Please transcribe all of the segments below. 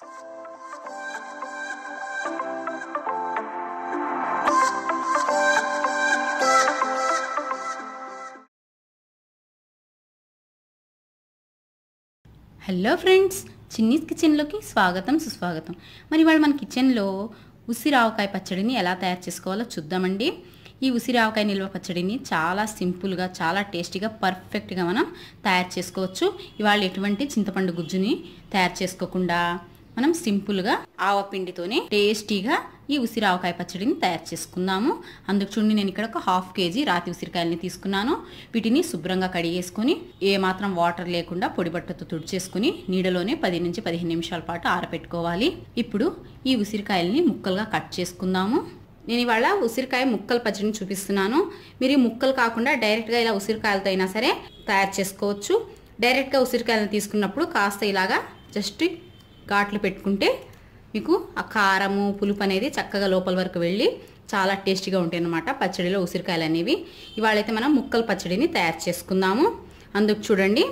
hello friends Chinni's కిచెన్లోకి స్వాగతం సుస్వాగతం మరి ఇవాళ మన కిచెన్లో ఉసిరావకాయ పచ్చడిని ఎలా తయారు చేసుకోవాలో చూద్దామండి ఈ ఉసిరావకాయ నిల్వ పచ్చడిని చాలా సింపుల్గా చాలా టేస్టీగా పర్ఫెక్ట్గా మనం తయారు చేసుకోవచ్చు ఇవాళ ఎటువంటి చింతపండు గుజ్జుని తయారు చేసుకోకుండా మనం సింపుల్గా ఆవపిండితోనే టేస్టీగా ఈ ఉసిరావకాయ పచ్చడిని తయారు చేసుకుందాము అందుకు చూడండి నేను ఇక్కడ ఒక హాఫ్ కేజీ రాతి ఉసిరికాయలని తీసుకున్నాను వీటిని శుభ్రంగా కడిగేసుకొని ఏ మాత్రం వాటర్ లేకుండా పొడి బట్టతో తుడిచేసుకుని నీడలోనే పది నుంచి పదిహేను నిమిషాల పాటు ఆరబెట్టుకోవాలి ఇప్పుడు ఈ ఉసిరికాయల్ని ముక్కలుగా కట్ చేసుకుందాము నేను ఇవాళ ఉసిరికాయ ముక్కల పచ్చడిని చూపిస్తున్నాను మీరు ఈ ముక్కలు కాకుండా డైరెక్ట్గా ఇలా ఉసిరికాయలతో అయినా సరే తయారు చేసుకోవచ్చు డైరెక్ట్గా ఉసిరికాయలను తీసుకున్నప్పుడు కాస్త ఇలాగా జస్ట్ ఘాట్లు పెట్టుకుంటే మీకు ఆ కారము పులుపు అనేది చక్కగా లోపల వరకు వెళ్ళి చాలా టేస్టీగా ఉంటాయి అన్నమాట పచ్చడిలో ఉసిరికాయలు అనేవి ఇవాళైతే మనం ముక్కల పచ్చడిని తయారు చేసుకుందాము అందుకు చూడండి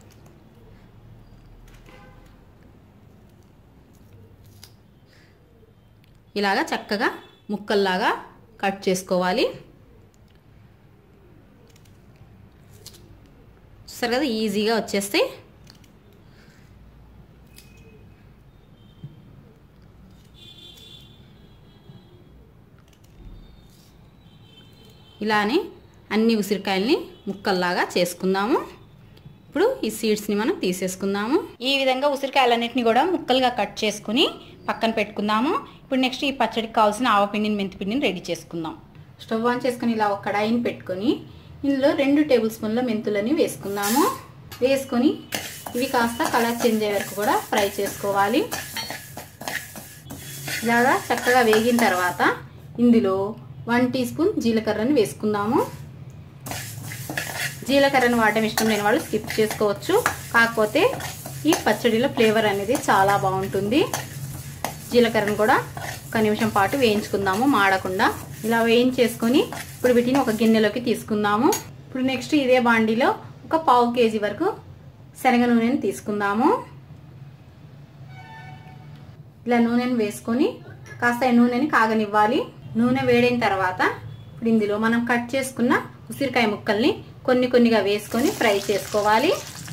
ఇలాగా చక్కగా ముక్కల్లాగా కట్ చేసుకోవాలి చూస్తారు కదా ఈజీగా వచ్చేస్తాయి ఇలానే అన్ని ఉసిరికాయల్ని ముక్కల్లాగా చేసుకుందాము ఇప్పుడు ఈ సీడ్స్ని మనం తీసేసుకుందాము ఈ విధంగా ఉసిరికాయలన్నింటినీ కూడా ముక్కలుగా కట్ చేసుకుని పక్కన పెట్టుకుందాము ఇప్పుడు నెక్స్ట్ ఈ పచ్చడికి కావాల్సిన ఆవపిండిని మెంతిపిండిని రెడీ చేసుకుందాం స్టవ్ ఆన్ చేసుకుని ఇలా ఒక కడాయిని పెట్టుకొని ఇందులో రెండు టేబుల్ స్పూన్ల మెంతులని వేసుకుందాము వేసుకొని ఇవి కాస్త కలర్ చేంజ్ అయ్యే వరకు కూడా ఫ్రై చేసుకోవాలి ఇలాగా చక్కగా వేగిన తర్వాత ఇందులో వన్ టీ స్పూన్ జీలకర్రని వేసుకుందాము జీలకర్రను వాడడం ఇష్టం లేని వాళ్ళు స్కిప్ చేసుకోవచ్చు కాకపోతే ఈ పచ్చడిలో ఫ్లేవర్ అనేది చాలా బాగుంటుంది జీలకర్రను కూడా ఒక నిమిషం పాటు వేయించుకుందాము మాడకుండా ఇలా వేయించేసుకొని ఇప్పుడు వీటిని ఒక గిన్నెలోకి తీసుకుందాము ఇప్పుడు నెక్స్ట్ ఇదే బాండీలో ఒక పావు కేజీ వరకు శనగ నూనెని తీసుకుందాము ఇలా నూనెను వేసుకొని కాస్త నూనెని కాగనివ్వాలి నూనె వేడైన తర్వాత ఇప్పుడు ఇందులో మనం కట్ చేసుకున్న ఉసిరికాయ ముక్కల్ని కొన్ని కొన్నిగా వేసుకొని ఫ్రై చేసుకోవాలి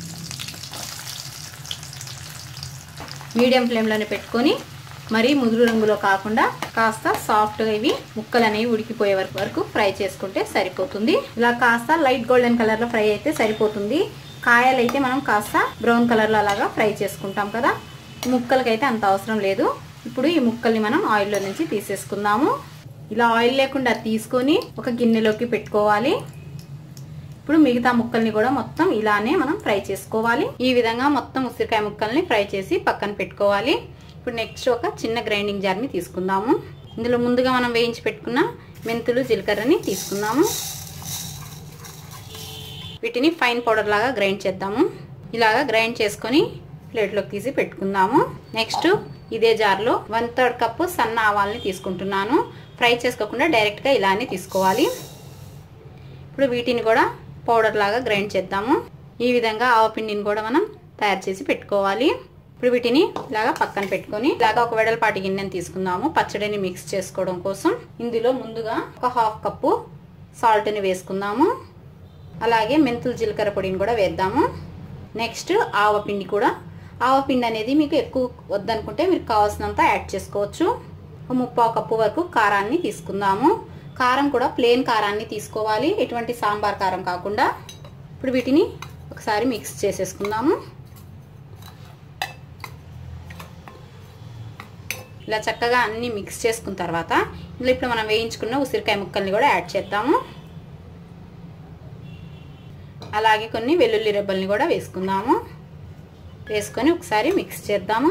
మీడియం ఫ్లేమ్లోనే పెట్టుకొని మరీ ముదురు రంగులో కాకుండా కాస్త సాఫ్ట్గా ఇవి ముక్కలు అనేవి ఉడికిపోయే వరకు వరకు ఫ్రై చేసుకుంటే సరిపోతుంది ఇలా కాస్త లైట్ గోల్డెన్ కలర్లో ఫ్రై అయితే సరిపోతుంది కాయలు అయితే మనం కాస్త బ్రౌన్ కలర్లో అలాగా ఫ్రై చేసుకుంటాం కదా ముక్కలకైతే అంత అవసరం లేదు ఇప్పుడు ఈ ముక్కల్ని మనం ఆయిల్లో నుంచి తీసేసుకుందాము ఇలా ఆయిల్ లేకుండా తీసుకొని ఒక గిన్నెలోకి పెట్టుకోవాలి ఇప్పుడు మిగతా ముక్కల్ని కూడా మొత్తం ఇలానే మనం ఫ్రై చేసుకోవాలి ఈ విధంగా మొత్తం ఉసిరికాయ ముక్కల్ని ఫ్రై చేసి పక్కన పెట్టుకోవాలి ఇప్పుడు నెక్స్ట్ ఒక చిన్న గ్రైండింగ్ జార్ని తీసుకుందాము ఇందులో ముందుగా మనం వేయించి పెట్టుకున్న మెంతులు జీలకర్రని తీసుకుందాము వీటిని ఫైన్ పౌడర్ లాగా గ్రైండ్ చేద్దాము ఇలాగా గ్రైండ్ చేసుకొని ప్లేట్లోకి తీసి పెట్టుకుందాము నెక్స్ట్ ఇదే జార్లో వన్ థర్డ్ కప్పు సన్న ఆవాల్ని తీసుకుంటున్నాను ఫ్రై చేసుకోకుండా డైరెక్ట్గా ఇలానే తీసుకోవాలి ఇప్పుడు వీటిని కూడా పౌడర్ లాగా గ్రైండ్ చేద్దాము ఈ విధంగా ఆవపిండిని కూడా మనం తయారు చేసి పెట్టుకోవాలి ఇప్పుడు వీటిని ఇలాగా పక్కన పెట్టుకొని ఇలాగా ఒక వెడల్పాటి గిన్నెని తీసుకుందాము పచ్చడిని మిక్స్ చేసుకోవడం కోసం ఇందులో ముందుగా ఒక హాఫ్ కప్పు సాల్ట్ని వేసుకుందాము అలాగే మెంతులు జీలకర్ర పొడిని కూడా వేద్దాము నెక్స్ట్ ఆవపిండి కూడా ఆవపిండి అనేది మీకు ఎక్కువ వద్దనుకుంటే మీరు కావాల్సినంత యాడ్ చేసుకోవచ్చు ఒక ముప్పావు కప్పు వరకు కారాన్ని తీసుకుందాము కారం కూడా ప్లేన్ కారాన్ని తీసుకోవాలి ఎటువంటి సాంబార్ కారం కాకుండా ఇప్పుడు వీటిని ఒకసారి మిక్స్ చేసేసుకుందాము ఇలా చక్కగా అన్నీ మిక్స్ చేసుకున్న తర్వాత ఇందులో ఇప్పుడు మనం వేయించుకున్న ఉసిరికాయ ముక్కల్ని కూడా యాడ్ చేద్దాము అలాగే కొన్ని వెల్లుల్లి రెబ్బల్ని కూడా వేసుకుందాము వేసుకొని ఒకసారి మిక్స్ చేద్దాము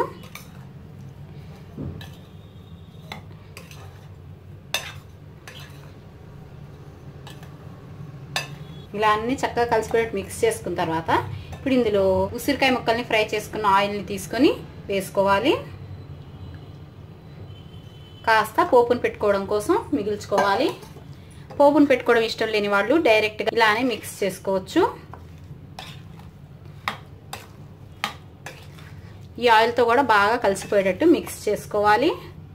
ఇలా అన్ని చక్కగా కలిసిపోయేట్టు మిక్స్ చేసుకున్న తర్వాత ఇప్పుడు ఇందులో ఉసిరికాయ ముక్కల్ని ఫ్రై చేసుకున్న ఆయిల్ని తీసుకొని వేసుకోవాలి కాస్త పోపును పెట్టుకోవడం కోసం మిగిల్చుకోవాలి పోపును పెట్టుకోవడం ఇష్టం లేని వాళ్ళు డైరెక్ట్గా ఇలానే మిక్స్ చేసుకోవచ్చు ఈ ఆయిల్తో కూడా బాగా కలిసిపోయేటట్టు మిక్స్ చేసుకోవాలి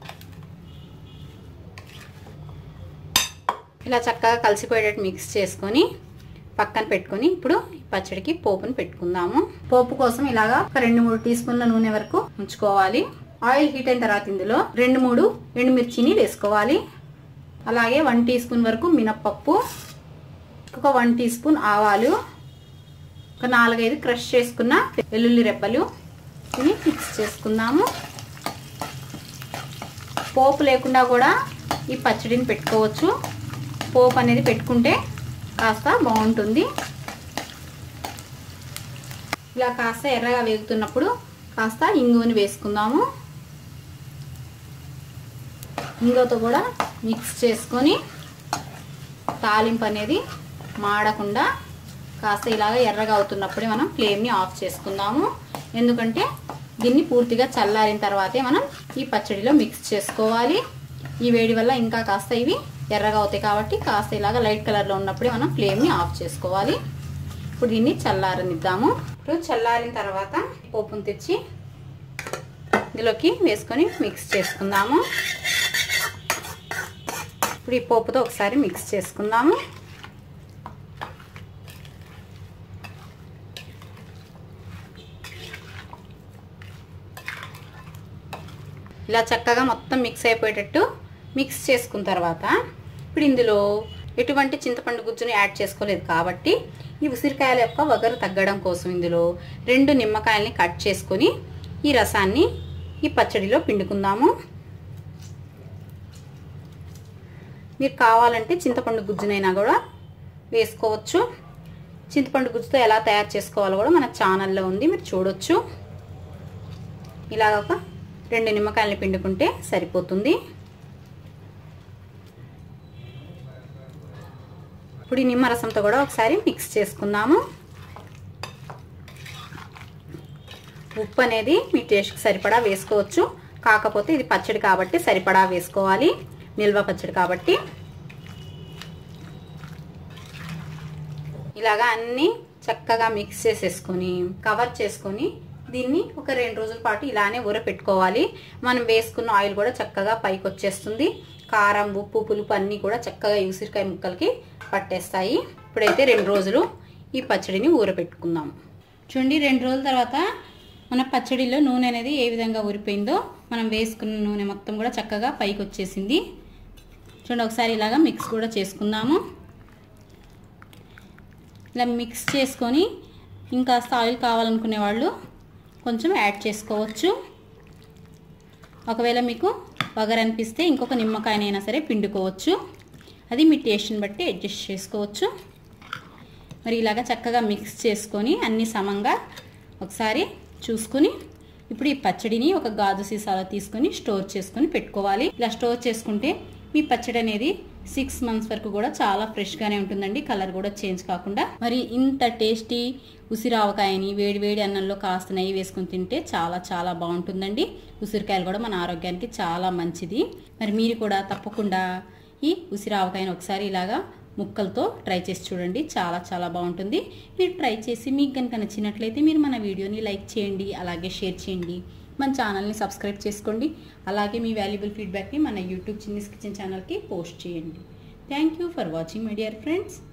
ఇలా చక్కగా కలిసిపోయేటట్టు మిక్స్ చేసుకొని పక్కన పెట్టుకొని ఇప్పుడు పచ్చడికి పోపుని పెట్టుకుందాము పోపు కోసం ఇలాగా ఒక రెండు మూడు టీ స్పూన్ల నూనె వరకు ఉంచుకోవాలి ఆయిల్ హీట్ అయిన తర్వాత ఇందులో రెండు మూడు ఎండుమిర్చిని వేసుకోవాలి అలాగే వన్ టీ స్పూన్ వరకు మినప్పప్పు ఒక వన్ టీ స్పూన్ ఆవాలు ఒక నాలుగైదు క్రష్ చేసుకున్న వెల్లుల్లి రెబ్బలు ఇవి మిక్స్ చేసుకుందాము పోపు లేకుండా కూడా ఈ పచ్చడిని పెట్టుకోవచ్చు పోపు అనేది పెట్టుకుంటే కాస్త బాగుంటుంది ఇలా కాస్త ఎర్రగా వేగుతున్నప్పుడు కాస్త ఇంగువని వేసుకుందాము ఇంగువతో కూడా మిక్స్ చేసుకొని తాలింపు అనేది మాడకుండా కాస్త ఇలాగ ఎర్రగా అవుతున్నప్పుడే మనం ఫ్లేమ్ని ఆఫ్ చేసుకుందాము ఎందుకంటే దీన్ని పూర్తిగా చల్లారిన తర్వాతే మనం ఈ పచ్చడిలో మిక్స్ చేసుకోవాలి ఈ వేడి వల్ల ఇంకా కాస్త ఇవి ఎర్రగా అవుతాయి కాబట్టి కాస్త ఇలాగ లైట్ కలర్లో ఉన్నప్పుడే మనం ఫ్లేమ్ని ఆఫ్ చేసుకోవాలి ఇప్పుడు దీన్ని చల్లారనిద్దాము ఇప్పుడు చల్లారిన తర్వాత పోపును తెచ్చి ఇందులోకి వేసుకొని మిక్స్ చేసుకుందాము ఇప్పుడు ఈ పోపుతో ఒకసారి మిక్స్ చేసుకుందాము ఇలా చక్కగా మొత్తం మిక్స్ అయిపోయేటట్టు మిక్స్ చేసుకున్న తర్వాత ఇప్పుడు ఇందులో ఎటువంటి చింతపండు గుజ్జుని యాడ్ చేసుకోలేదు కాబట్టి ఈ ఉసిరికాయల యొక్క వగరు తగ్గడం కోసం ఇందులో రెండు నిమ్మకాయల్ని కట్ చేసుకొని ఈ రసాన్ని ఈ పచ్చడిలో పిండుకుందాము మీరు కావాలంటే చింతపండు గుజ్జునైనా కూడా వేసుకోవచ్చు చింతపండు గుజ్జుతో ఎలా తయారు చేసుకోవాలో కూడా మన ఛానల్లో ఉంది మీరు చూడొచ్చు ఇలాగ ఒక రెండు నిమ్మకాయలని పిండుకుంటే సరిపోతుంది ఇప్పుడు ఈ నిమ్మరసంతో కూడా ఒకసారి మిక్స్ చేసుకుందాము ఉప్పు అనేది మీ టేస్ట్కి సరిపడా వేసుకోవచ్చు కాకపోతే ఇది పచ్చడి కాబట్టి సరిపడా వేసుకోవాలి నిల్వ పచ్చడి కాబట్టి ఇలాగా అన్నీ చక్కగా మిక్స్ చేసేసుకొని కవర్ చేసుకొని దీన్ని ఒక రెండు రోజుల పాటు ఇలానే ఊర పెట్టుకోవాలి మనం వేసుకున్న ఆయిల్ కూడా చక్కగా పైకి వచ్చేస్తుంది కారం ఉప్పు పులుపు అన్నీ కూడా చక్కగా ఉసిరికాయ ముక్కలకి పట్టేస్తాయి ఇప్పుడైతే రెండు రోజులు ఈ పచ్చడిని ఊర పెట్టుకుందాం చూడండి రెండు రోజుల తర్వాత మన పచ్చడిలో నూనె అనేది ఏ విధంగా ఊరిపోయిందో మనం వేసుకున్న నూనె మొత్తం కూడా చక్కగా పైకి వచ్చేసింది చూడండి ఒకసారి ఇలాగా మిక్స్ కూడా చేసుకుందాము ఇలా మిక్స్ చేసుకొని ఇంకాస్త ఆయిల్ కావాలనుకునే వాళ్ళు కొంచెం యాడ్ చేసుకోవచ్చు ఒకవేళ మీకు వగర్ అనిపిస్తే ఇంకొక నిమ్మకాయనైనా సరే పిండుకోవచ్చు అది మీ టేస్ట్ని బట్టి అడ్జస్ట్ చేసుకోవచ్చు మరి ఇలాగ చక్కగా మిక్స్ చేసుకొని అన్ని సమంగా ఒకసారి చూసుకుని ఇప్పుడు ఈ పచ్చడిని ఒక గాజు సీసాలో తీసుకొని స్టోర్ చేసుకొని పెట్టుకోవాలి ఇలా స్టోర్ చేసుకుంటే మీ పచ్చడి అనేది సిక్స్ మంత్స్ వరకు కూడా చాలా ఫ్రెష్గానే ఉంటుందండి కలర్ కూడా చేంజ్ కాకుండా మరి ఇంత టేస్టీ ఉసిరావకాయని వేడి వేడి అన్నంలో కాస్త నెయ్యి వేసుకుని తింటే చాలా చాలా బాగుంటుందండి ఉసిరికాయలు కూడా మన ఆరోగ్యానికి చాలా మంచిది మరి మీరు కూడా తప్పకుండా ఈ ఉసిరావకాయని ఒకసారి ఇలాగా ముక్కలతో ట్రై చేసి చూడండి చాలా చాలా బాగుంటుంది మీరు ట్రై చేసి మీకు కనుక నచ్చినట్లయితే మీరు మన వీడియోని లైక్ చేయండి అలాగే షేర్ చేయండి మన ఛానల్ని సబ్స్క్రైబ్ చేసుకోండి అలాగే మీ వాల్యుబుల్ ఫీడ్బ్యాక్ని మన యూట్యూబ్ చిన్నీస్ కిచెన్ ఛానల్కి పోస్ట్ చేయండి thank you for watching my dear friends